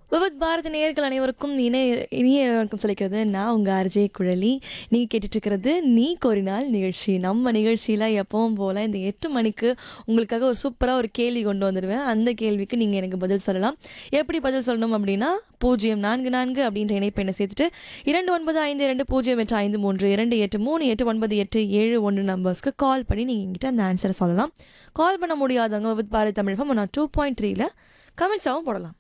விவித் பாரதி நேயர்கள் அனைவருக்கும் இணைய இனிய வணக்கம் சொல்லிக்கிறது நான் உங்கள் அர்ஜே குழலி நீங்கள் கேட்டுட்டு இருக்கிறது நீ கோரினால் நிகழ்ச்சி நம்ம நிகழ்ச்சியில் எப்பவும் போல் இந்த எட்டு மணிக்கு உங்களுக்காக ஒரு சூப்பராக ஒரு கேள்வி கொண்டு வந்துடுவேன் அந்த கேள்விக்கு நீங்கள் எனக்கு பதில் சொல்லலாம் எப்படி பதில் சொல்லணும் அப்படின்னா பூஜ்ஜியம் நான்கு நான்கு அப்படின்ற இணைப்பெண்ணை சேர்த்துட்டு இரண்டு ஒன்பது ஐந்து இரண்டு பூஜ்ஜியம் எட்டு ஐந்து மூன்று இரண்டு எட்டு மூணு எட்டு ஒன்பது எட்டு ஏழு ஒன்று நம்பர்ஸ்க்கு கால் பண்ணி நீங்கள் எங்கிட்ட அந்த ஆன்சரை சொல்லலாம் கால் பண்ண முடியாதவங்க வித் பாரதி தமிழகம் நான் டூ பாயிண்ட் த்ரீல கமெண்ட்ஸாகவும் போடலாம்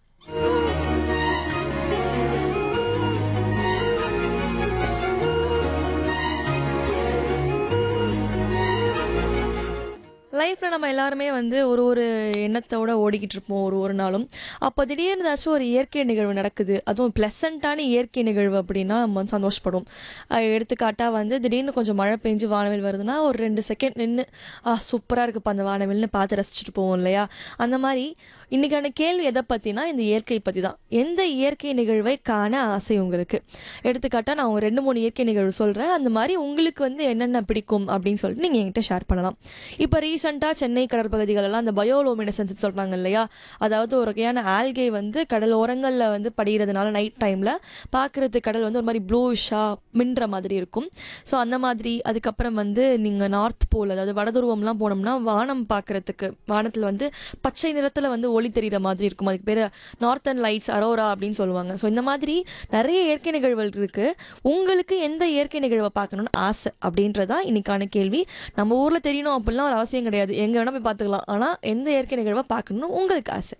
லைஃப்பில் நம்ம எல்லாருமே வந்து ஒரு ஒரு எண்ணத்தோட ஓடிக்கிட்டு இருப்போம் ஒரு ஒரு நாளும் அப்போ திடீர்னு ஏதாச்சும் ஒரு இயற்கை நிகழ்வு நடக்குது அதுவும் ப்ளசண்ட்டான இயற்கை நிகழ்வு அப்படின்னா நம்ம வந்து சந்தோஷப்படுவோம் அஹ் எடுத்துக்காட்டாக வந்து திடீர்னு கொஞ்சம் மழை பெஞ்சு வானவில் வருதுன்னா ஒரு ரெண்டு செகண்ட் நின்று ஆ சூப்பராக இருக்குப்பா அந்த வானவில்னு பார்த்து ரசிச்சுட்டு போவோம் இல்லையா அந்த மாதிரி இன்றைக்கான கேள்வி எதை பற்றினா இந்த இயற்கை பற்றி தான் எந்த இயற்கை நிகழ்வை காண ஆசை உங்களுக்கு எடுத்துக்காட்டாக நான் ஒரு ரெண்டு மூணு இயற்கை நிகழ்வு சொல்கிறேன் அந்த மாதிரி உங்களுக்கு வந்து என்னென்ன பிடிக்கும் அப்படின்னு சொல்லிட்டு நீங்கள் என்கிட்ட ஷேர் பண்ணலாம் இப்போ ரீசெண்டாக சென்னை கடற்பகுதிகளெல்லாம் அந்த பயோலோமினசன்ஸ் சொல்கிறாங்க இல்லையா அதாவது ஒரு வகையான ஆல்கே வந்து கடல் ஓரங்களில் வந்து படிகிறதுனால நைட் டைமில் பார்க்குறது கடல் வந்து ஒரு மாதிரி ப்ளூஷாக மின்ற மாதிரி இருக்கும் ஸோ அந்த மாதிரி அதுக்கப்புறம் வந்து நீங்கள் நார்த் போல் அதாவது வடதுருவம்லாம் போனோம்னா வானம் பார்க்குறதுக்கு வானத்தில் வந்து பச்சை நிறத்தில் வந்து ஒளி தெரிகிற மாதிரி இருக்கும் அதுக்கு பேர் நார்த்தன் லைட்ஸ் அரோரா அப்படின்னு சொல்லுவாங்க ஸோ இந்த மாதிரி நிறைய இயற்கை நிகழ்வுகள் இருக்குது உங்களுக்கு எந்த இயற்கை நிகழ்வை பார்க்கணும்னு ஆசை அப்படின்றதான் இன்னைக்கான கேள்வி நம்ம ஊரில் தெரியணும் அப்படிலாம் ஒரு அவசியம் கிடையாது எங்கே வேணால் போய் பார்த்துக்கலாம் ஆனால் எந்த இயற்கை நிகழ்வை பார்க்கணும்னு உங்களுக்கு ஆசை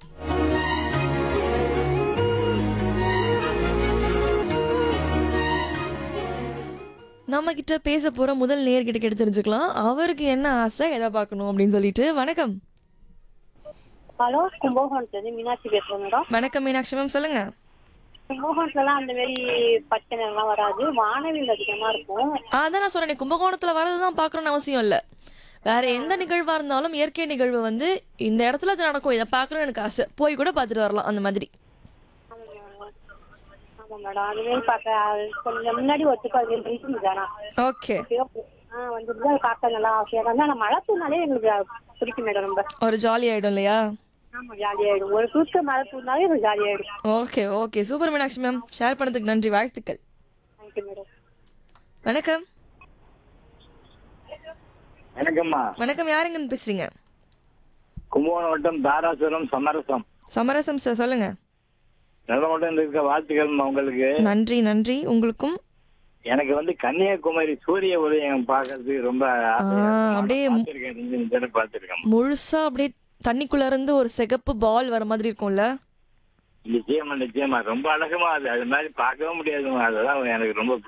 நம்ம கிட்ட பேச போற முதல் நேர்கிட்ட கேட்டு தெரிஞ்சுக்கலாம் அவருக்கு என்ன ஆசை எதை பார்க்கணும் அப்படின்னு சொல்லிட்டு வணக்கம் ஹலோ கும்பகோணத்துல இருந்து மீனாட்சி பேசுறேன் மேடம் வணக்கம் மீனாட்சி மேம் சொல்லுங்க கும்பகோணத்துலலாம் அந்த மாதிரி பச்சை நிறம்லாம் வராது வானவில் அதிகமா இருக்கும் அதான் நான் சொன்னேன் கும்பகோணத்துல வரதுதான் பார்க்கணும்னு அவசியம் இல்லை வேற எந்த நிகழ்வா இருந்தாலும் இயற்கை நிகழ்வு வந்து இந்த இடத்துல அது நடக்கும் இதை பார்க்கணும்னு எனக்கு ஆசை போய் கூட பார்த்துட்டு வரலாம் அந்த மாதிரி ஆமா மேடம் அது மாதிரி பார்க்க அது கொஞ்சம் முன்னாடி ஒத்துக்கு அது ரீசன் தானா ஓகே ஆ வந்துட்டு அது பார்க்க நல்லா ஆசையா தான் ஆனா மழை தூனாலே எங்களுக்கு பிடிக்கும் மேடம் ரொம்ப ஒரு ஜாலி ஆயிடும் இல்லையா ஆமா ஜாலியாயிடும் ஒரு தூக்க மழை தூனாலே எனக்கு ஜாலியாயிடும் okay okay super Meenakshi ma'am share பண்ணதுக்கு நன்றி வாழ்த்துக்கள் தேங்க்யூ மேடம் வணக்கம் வணக்கம்மா வணக்கம் யாருங்கன்னு பேசுறீங்க கும்பகோணம் வட்டம் தாராசுரம் சமரசம் சமரசம் சார் சொல்லுங்க நல்ல மட்டும் இருக்க வாழ்த்துக்கள்மா உங்களுக்கு நன்றி நன்றி உங்களுக்கும் எனக்கு வந்து கன்னியாகுமரி சூரிய உதயம் பார்க்கறதுக்கு ரொம்ப ஆசையா ஆ, இருக்கு. அப்படியே நானும் பார்த்திருக்கேன், ரெண்டு மூணு தடவை பார்த்திருக்கேன். முழுசா அப்படியே தண்ணிக்குள்ள இருந்து ஒரு சிகப்பு பால் வர மாதிரி இருக்கும்ல நிச்சயமா நிச்சயமா ரொம்ப அழகமா அது அது மாதிரி பார்க்கவே முடியாதுமா அதெல்லாம் எனக்கு ரொம்ப